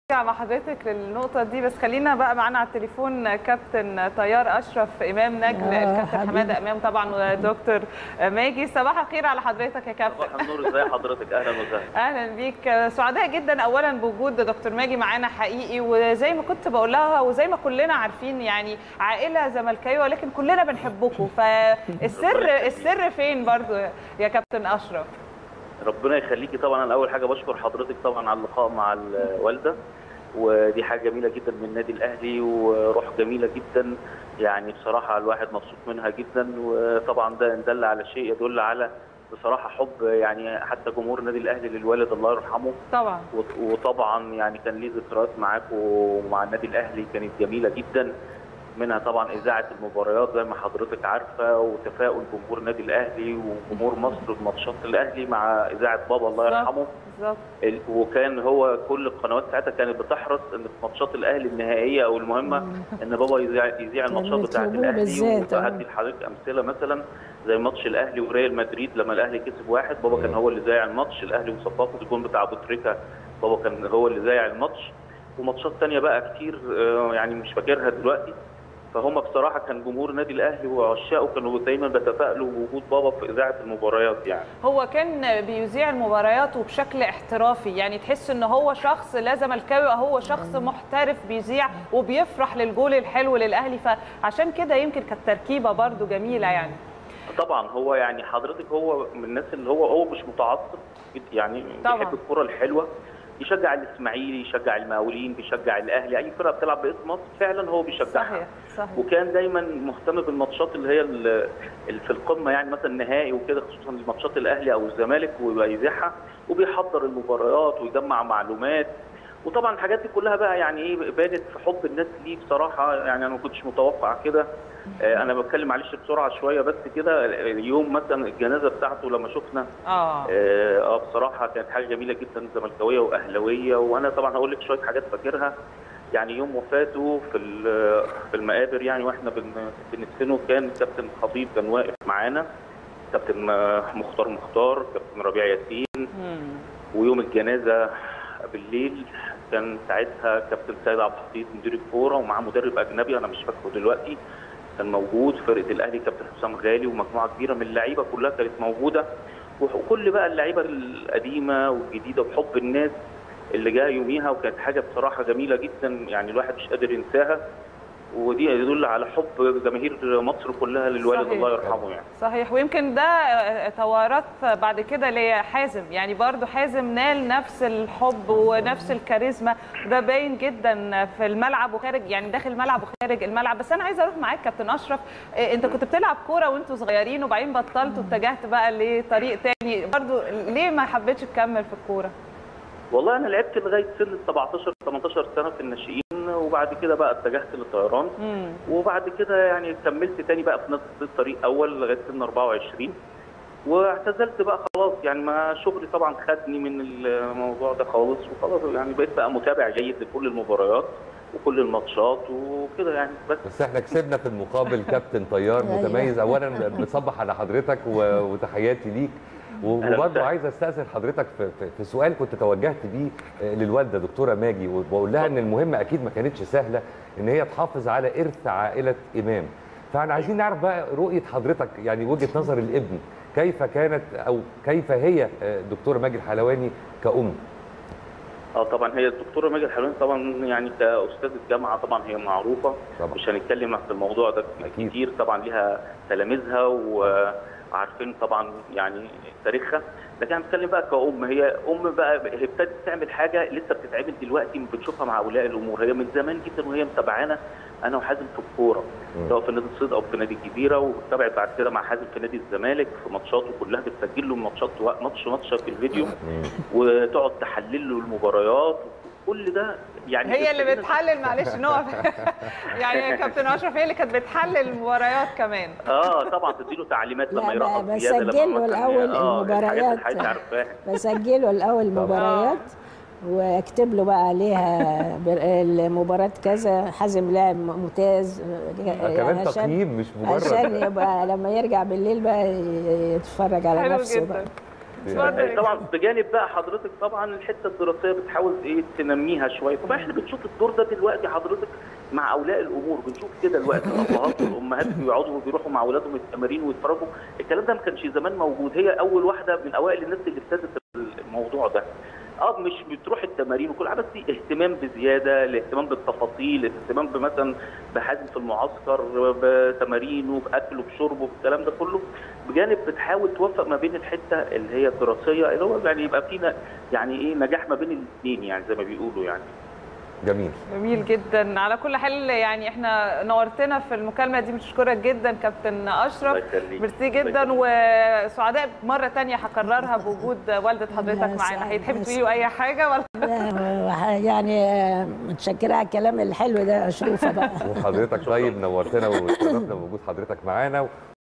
مع حضرتك للنقطة دي بس خلينا بقى معانا على التليفون كابتن طيار أشرف إمام نجل آه، الكابتن حبيبي. حمادة إمام طبعا ودكتور ماجي صباح الخير على حضرتك يا كابتن صباح النور ازي حضرتك اهلا وسهلا اهلا بيك سعداء جدا اولا بوجود دكتور ماجي معانا حقيقي وزي ما كنت بقول لها وزي ما كلنا عارفين يعني عائله زملكاويه ولكن كلنا بنحبكم فالسر السر فين برضو يا كابتن اشرف ربنا يخليكي طبعا انا اول حاجه بشكر حضرتك طبعا على اللقاء مع الوالده ودي حاجه جميله جدا من النادي الاهلي وروح جميله جدا يعني بصراحه الواحد مبسوط منها جدا وطبعا ده ان دل على شيء يدل على بصراحه حب يعني حتى جمهور النادي الاهلي للوالد الله يرحمه طبعا وط- وطبعا يعني كان ليه ذكريات معاك ومع النادي الاهلي كانت جميله جدا منها طبعا اذاعه المباريات زي ما حضرتك عارفه وتفاؤل جمهور النادي الاهلي وجمهور مصر بماتشات الاهلي مع اذاعه بابا الله بالظبط. يرحمه بالظبط ال- وكان هو كل القنوات ساعتها كانت بتحرص ان في ماتشات الاهلي النهائيه او المهمه ان بابا يذيع يذيع الماتشات بتاعه يطلبوه الاهلي بالذات، آه. وهدي لحضرتك امثله مثلا زي ماتش الاهلي وريال مدريد لما الاهلي كسب واحد بابا كان هو اللي ذايع الماتش الاهلي وصفاقه الجون بتاع ابو تريكه بابا كان هو اللي ذايع الماتش وماتشات تانية بقى كتير آه، يعني مش فاكرها دلوقتي فهم بصراحه كان جمهور النادي الاهلي وعشاقه كانوا دايما بيتفائلوا بوجود بابا في اذاعه المباريات يعني هو كان بيذيع المباريات وبشكل احترافي يعني تحس ان هو شخص لا زملكاوي هو شخص محترف بيذيع وبيفرح للجول الحلو للاهلي فعشان كده يمكن كانت تركيبه برده جميله يعني طبعا هو يعني حضرتك هو من الناس اللي هو هو مش متعصب يعني طبعاً. بيحب الكره الحلوه يشجع الاسماعيلي يشجع المقاولين بيشجع الاهلي اي فرقه بتلعب باسم مصر فعلا هو بيشجعها صحيح صحيح وكان دايما مهتم بالماتشات اللي هي ال- اللي في القمه يعني مثلا النهائي وكده خصوصا ماتشات الاهلي او الزمالك ويبقى يذيعها وبيحضر المباريات ويجمع معلومات وطبعا الحاجات دي كلها بقى يعني ايه بانت في حب الناس ليه بصراحه يعني انا ما كنتش متوقع كده آه، انا بتكلم معلش بسرعه شويه بس كده اليوم مثلا الجنازه بتاعته لما شفنا اه اه آه، بصراحه كانت حاجه جميله جدا زملكاويه واهلاويه وانا طبعا هقول لك شويه حاجات فاكرها يعني يوم وفاته في ال- في المقابر يعني واحنا بن- بندفنه كان كابتن خطيب كان واقف معانا كابتن آه، مختار مختار كابتن ربيع ياسين مم. ويوم الجنازه بالليل كان ساعتها كابتن سيد عبد الحفيظ مدير الكوره ومعاه مدرب اجنبي انا مش فاكره دلوقتي كان موجود فرقه الاهلي كابتن حسام غالي ومجموعه كبيره من اللعيبه كلها كانت موجوده وكل بقى اللعيبه القديمه والجديده وحب الناس اللي جاء يوميها وكانت حاجه بصراحه جميله جدا يعني الواحد مش قادر ينساها ودي يدل على حب جماهير مصر كلها للوالد صحيح. الله يرحمه يعني صحيح ويمكن ده آه، توارث بعد كده لحازم يعني برضو حازم نال نفس الحب ونفس الكاريزما ده باين جدا في الملعب وخارج يعني داخل الملعب وخارج الملعب بس انا عايزه اروح معاك كابتن اشرف آه، انت كنت بتلعب كوره وانتوا صغيرين وبعدين بطلت واتجهت بقى لطريق تاني برضو ليه ما حبيتش تكمل في الكوره والله انا لعبت لغايه سن 17 18 سنه في الناشئين وبعد كده بقى اتجهت للطيران امم وبعد كده يعني كملت تاني بقى في نفس الطريق اول لغايه سن 24 واعتزلت بقى خلاص يعني ما شغلي طبعا خدني من الموضوع ده خالص وخلاص يعني بقيت بقى متابع جيد لكل المباريات وكل الماتشات وكده يعني بس بس احنا كسبنا في المقابل كابتن طيار أيوة. متميز اولا بصبح على حضرتك و- وتحياتي ليك أهلا وبرضه وسهلا. عايز استاذن حضرتك في, في, في سؤال كنت توجهت بيه آه، للوالده دكتوره ماجي وبقول لها ان المهم اكيد ما كانتش سهله ان هي تحافظ على ارث عائله امام فاحنا عايزين نعرف بقى رؤيه حضرتك يعني وجهه نظر الابن كيف كانت او كيف هي آه، دكتوره ماجي الحلواني كأم اه طبعا هي الدكتوره ماجد الحلواني طبعا يعني كاستاذه جامعه طبعا هي معروفه طبعا مش هنتكلم في الموضوع ده أكيد. كتير طبعا ليها تلاميذها وعارفين طبعا يعني تاريخها لكن هنتكلم بقى كأم هي أم بقى هي ابتدت تعمل حاجة لسه بتتعمل دلوقتي بنشوفها مع أولياء الأمور هي من زمان جدا وهي متابعانا أنا وحازم في الكورة مم. سواء في نادي الصيد أو في نادي الجزيرة وتابعت بعد كده مع حازم في نادي الزمالك في ماتشاته كلها بتسجل له ماتشات ماتش ماتش في الفيديو مم. وتقعد تحلل له المباريات كل ده يعني هي اللي بتحلل معلش نقف يعني يا كابتن اشرف هي اللي كانت بتحلل المباريات كمان اه طبعا تديله تعليمات لا، لما يرقص ب- زياده بسجله لما مثلاً- الأول اه الحاجات المباريات. اللي حضرتك عارفاها بسجله الاول المباريات واكتب له بقى عليها بر- المباراه كذا حازم لاعب ممتاز آه، كمان تقييم مش مجرد عشان يبقى لما يرجع بالليل بقى ي- يتفرج على حلو نفسه جدا بقى اتفضل. طبعا بجانب بقى حضرتك طبعا الحته الدراسيه بتحاول ايه تنميها شويه طبعا احنا بنشوف الدور ده دلوقتي حضرتك مع اولياء الامور بنشوف كده دلوقتي الابهات والامهات بيقعدوا وبيروحوا مع اولادهم التمارين ويتفرجوا الكلام ده ما كانش زمان موجود هي اول واحده من اوائل الناس اللي ابتدت الموضوع ده اه مش بتروح التمارين وكل حاجه بس اهتمام بزياده الاهتمام بالتفاصيل الاهتمام بمثلا بحازم في المعسكر بتمارينه باكله بشربه بالكلام ده كله بجانب بتحاول توفق ما بين الحته اللي هي الدراسيه اللي هو يعني يبقى فينا يعني ايه نجاح ما بين الاثنين يعني زي ما بيقولوا يعني جميل جميل جدا على كل حال يعني احنا نورتنا في المكالمه دي بنشكرك جدا كابتن اشرف الله يخليك. ميرسي الله جدا يخليك. وسعداء مره تانية هكررها بوجود والده حضرتك يا معانا سعد- هيتحب يا تقولي اي حاجه ولا لا، وح- يعني آه، متشكره على الكلام الحلو ده اشوفه بقى وحضرتك طيب نورتنا وشرفنا بوجود حضرتك معانا